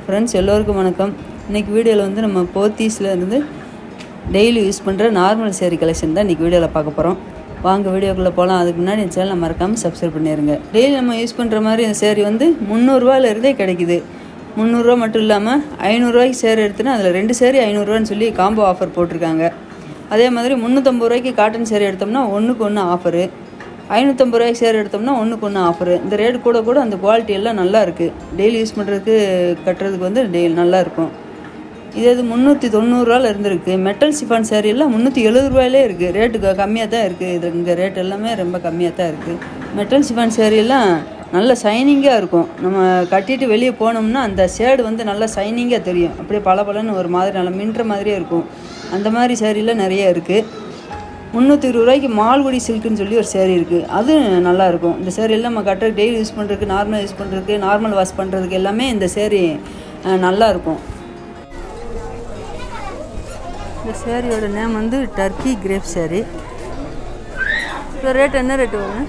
friends எல்லோருக்கும் வணக்கம் இன்றைக்கி வீடியோவில் வந்து நம்ம போத்தீஸில் இருந்து டெய்லி யூஸ் பண்ணுற நார்மல் சேரீ கலெக்ஷன் தான் இன்றைக்கி வீடியோவில் பார்க்க போகிறோம் வாங்க வீடியோக்குள்ளே போகலாம் அதுக்கு முன்னாடி என் சேனலை மறக்காமல் சப்ஸ்கிரைப் பண்ணிடுங்க டெய்லி நம்ம யூஸ் பண்ணுற மாதிரி இந்த சேரீ வந்து முந்நூறுரூவாலேருந்தே கிடைக்குது முந்நூறுரூவா மட்டும் இல்லாமல் ஐநூறுரூவாய்க்கு சேரீ எடுத்துனா அதில் ரெண்டு சேரீ ஐநூறுரூவான்னு சொல்லி காம்போ ஆஃபர் போட்டிருக்காங்க அதே மாதிரி முந்நூற்றம்பது ரூபாய்க்கு காட்டன் சேரீ எடுத்தோம்னா ஒன்றுக்கு ஒன்று ஆஃபரு ஐநூற்றம்பது ரூபாய்க்கு சேர் எடுத்தோம்னா ஒன்றுக்கு ஒன்று ஆஃபரு இந்த ரேட் கூட கூட அந்த குவாலிட்டி எல்லாம் நல்லா இருக்குது டெய்லி யூஸ் பண்ணுறதுக்கு கட்டுறதுக்கு வந்து டெய்லி நல்லா இருக்கும் இது இது முந்நூற்றி தொண்ணூறுரூவால இருந்திருக்கு மெட்டல் சிஃபான் சேரீ எல்லாம் முந்நூற்றி எழுபது ரூபாயிலே இருக்குது ரேட்டு கம்மியாக தான் இருக்குது இது இங்கே ரேட் எல்லாமே ரொம்ப கம்மியாக தான் இருக்குது மெட்டல் சிஃபான் சேரீ எல்லாம் நல்ல சைனிங்காக இருக்கும் நம்ம கட்டிட்டு வெளியே போனோம்னா அந்த ஷேடு வந்து நல்லா சைனிங்காக தெரியும் அப்படியே பளபளன்னு ஒரு மாதிரி நல்லா மின்ற மாதிரியே இருக்கும் அந்த மாதிரி சேரீலாம் நிறைய இருக்குது முந்நூற்றி இருபது ரூபாய்க்கு மால்குடி சில்க்குன்னு சொல்லி ஒரு சேரீ இருக்குது அது நல்லா இருக்கும் இந்த சேரீ எல்லாம் நம்ம கட்டுற டெய்லி யூஸ் பண்ணுறதுக்கு நார்மல் யூஸ் பண்ணுறதுக்கு நார்மல் வாஷ் பண்ணுறதுக்கு எல்லாமே இந்த சேரீ அஹ், நல்லா இருக்கும் இந்த சேரீயோட நேம் வந்து டர்க்கி கிரேப் சேரீ இப்போ ரேட் என்ன ரேட்டு வரும்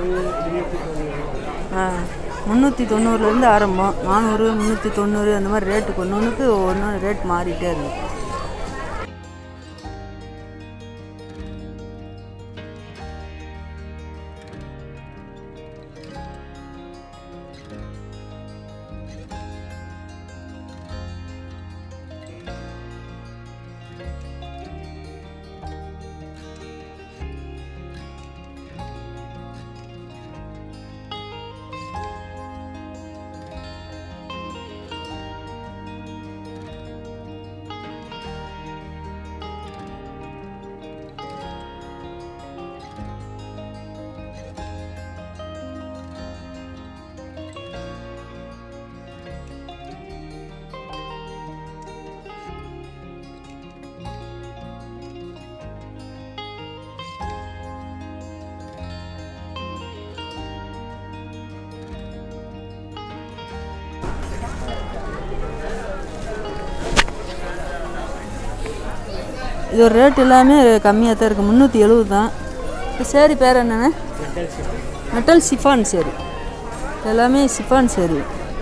ஆ முந்நூற்றி தொண்ணூறுலேருந்து ஆரம்பம் நானூறு முந்நூற்றி தொண்ணூறு அந்த மாதிரி ரேட்டுக்கு ஒன்று ஒன்றுக்கு ஒன்று ரேட் மாறிட்டே இருக்குது இது ஒரு ரேட் எல்லாமே கம்மியாக தான் இருக்குது முந்நூற்றி எழுபது தான் இப்போ சேரீ பேர் என்னென்ன மெட்டல் சிஃபான் சேரீ எல்லாமே சிஃபான் சேரீ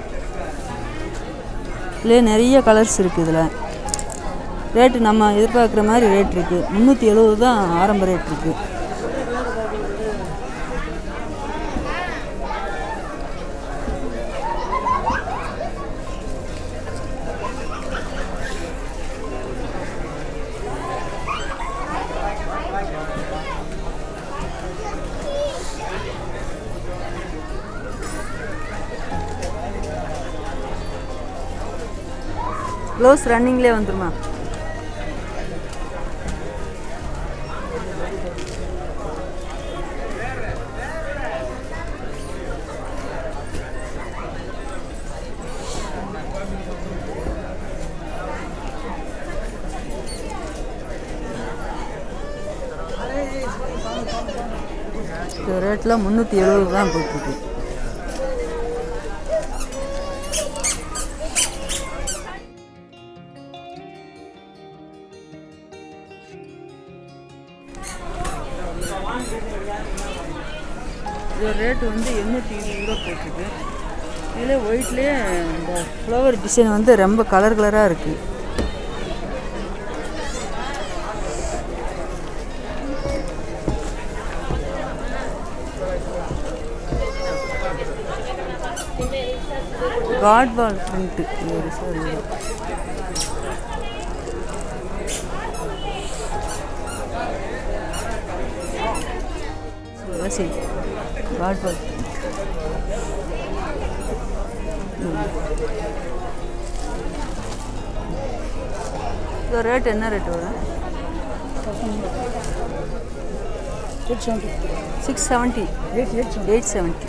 இதுலேயே நிறைய கலர்ஸ் இருக்குது இதில் ரேட்டு நம்ம எதிர்பார்க்குற மாதிரி ரேட் இருக்குது முந்நூற்றி எழுபது தான் ஆரம்ப ரேட் இருக்குது க்ளோஸ் ரன்னிங்லேயே வந்துருமா இந்த ரேட்டில் முந்நூற்றி எழுபது தான் போயிட்டுருக்கு இது ரேட்டு வந்து எண்ணூற்றி இருபது ரூபா போட்டிருக்கு இதில் ஒயிட்லேயே இந்த ஃப்ளவர் டிசைன் வந்து ரொம்ப கலர் கலராக இருக்குது காட் பால் பிரிண்ட்டு ஒரு சார் இது சரி காட் பால் இது ரேட் என்ன ரேட் வரும் six seventy eight seventy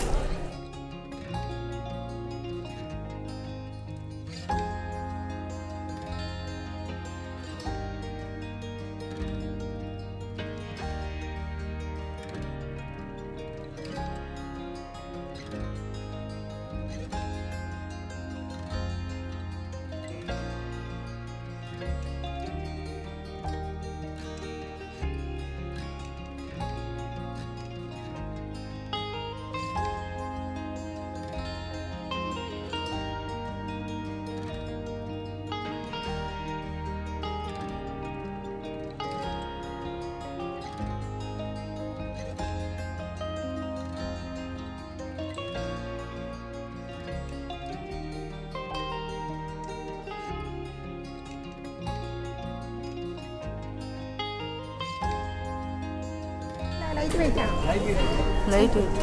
light வெயிட்டா லைட் வெயிட்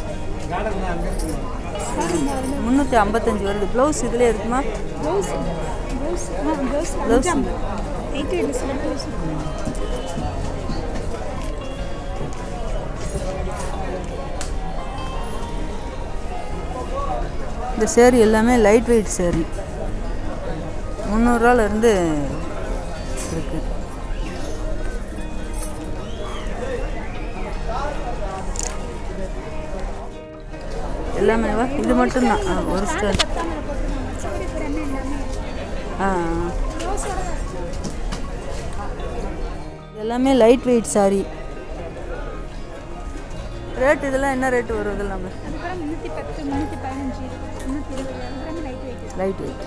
முந்நூற்றி ஐம்பத்தஞ்சு வருது ப்ளவுஸ் இதிலே இருக்குமா ப்ளவுஸ் ப்ளவுஸ் ஆ ப்ளவுஸ் Blouse அஞ்சாம் எயிட் எயிட் சில ப்ளவுஸ் இந்த சேரீ எல்லாமே லைட் வெயிட் சேரீ முந்நூறுரூவாலேருந்து இருக்கு எல்லாமே வா இது மட்டும்தான் ஆ, ஒரு ஸ்டார் பத்தாமரை போட்டுருக்காங்க சாரி டென் எல்லாமே ஆ ப்ளவுஸோட இது எல்லாமே லைட் வெயிட் சாரி ரேட் இதெல்லாம் என்ன ரேட் வரும் இது எல்லாமே அதுக்கப்புறம் முந்நூற்றி பத்து முந்நூற்றி பதினஞ்சு முந்நூற்றி இருபது அதுக்கப்புறம் light weight light weight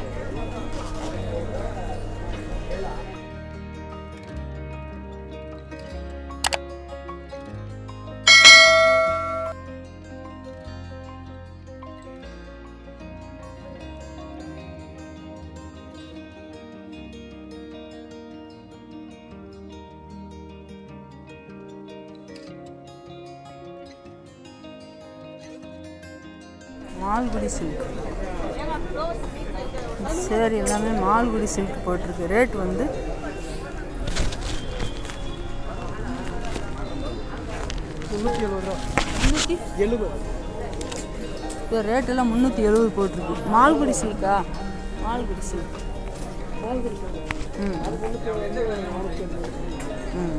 Malgudi silk சரி எல்லாமே மால்குடி சில்க் போட்டிருக்கு ரேட் வந்து முந்நூற்றி இப்போ ரேட் எல்லாம் முந்நூற்றி எழுபது போட்டிருக்கு மால்குடி சில்கா மால்குடி சில்க் ம் ம்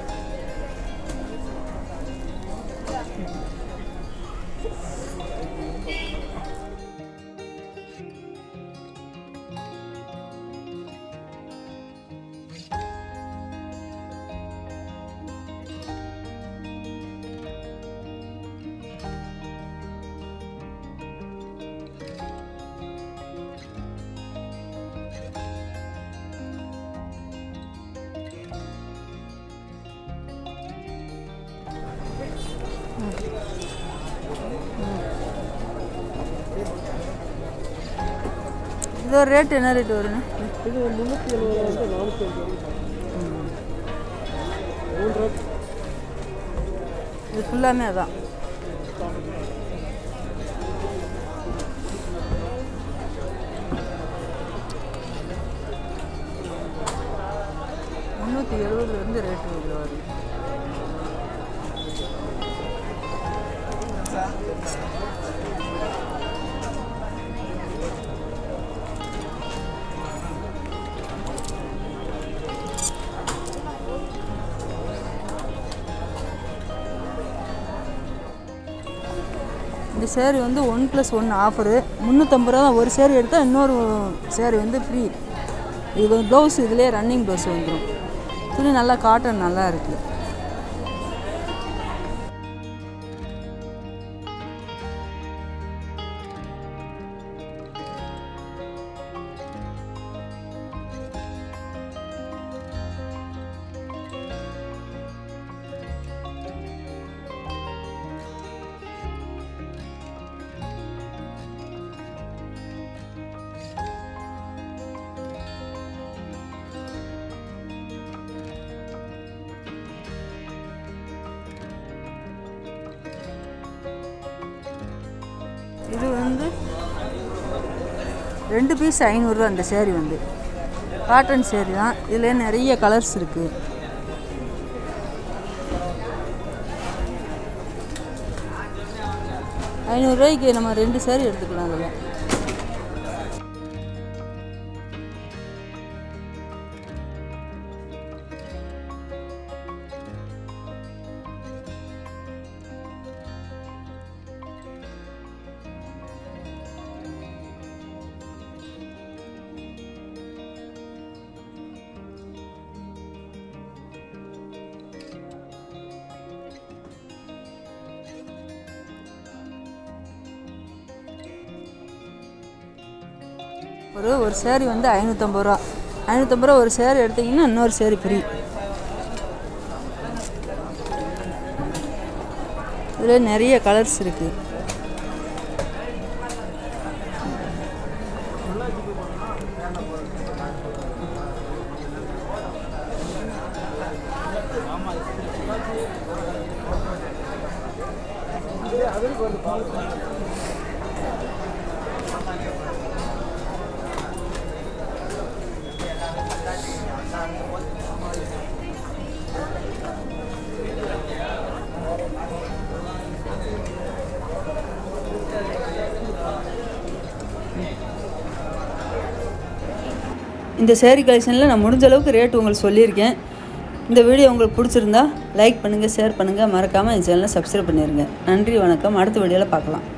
இதோட ரேட் என்ன ரேட் வருண்ணே இது முந்நூற்றி எழுபதுலேருந்து நானூற்றி ஐம்பது மூணு ரேட் இது ஃபுல்லாமே அதான் முந்நூற்றி எழுபதுலேருந்து ரேட் இதில் வருது இந்த சேரீ வந்து ஒன் ப்ளஸ் ஒன் ஆஃபரு முந்நூற்றம்பது ரூபா தான் ஒரு சேரீ எடுத்தால் இன்னொரு சேரீ வந்து ஃப்ரீ இது வந்து ப்ளவுஸ் இதிலே ரன்னிங் ப்ளவுஸ் வந்துடும் துணி நல்லா காட்டன் நல்லா இருக்குது இது வந்து ரெண்டு பீஸ் ஐநூறுரூவா அந்த சேரீ வந்து காட்டன் சேரீ தான் இதில் நிறைய கலர்ஸ் இருக்குது ஐநூறுரூவாய்க்கு நம்ம ரெண்டு சேரீ எடுத்துக்கலாம் அதில் ஒரு ஒரு சேரீ வந்து ஐநூற்றம்பது ரூபா ஐநூற்றம்பது ரூபா ஒரு சேரீ எடுத்தீங்கன்னா இன்னொரு சேரீ ஃப்ரீ இதில் நிறைய கலர்ஸ் இருக்குது இந்த சேரீ கலெக்ஷனில் நான் முடிஞ்ச அளவுக்கு ரேட் உங்களுக்கு சொல்லியிருக்கேன் இந்த வீடியோ உங்களுக்கு பிடிச்சிருந்தா லைக் பண்ணுங்கள் ஷேர் பண்ணுங்கள் மறக்காமல் என் சேனலை சப்ஸ்கிரைப் பண்ணிடுங்க நன்றி வணக்கம் அடுத்த வீடியோவில் பார்க்கலாம்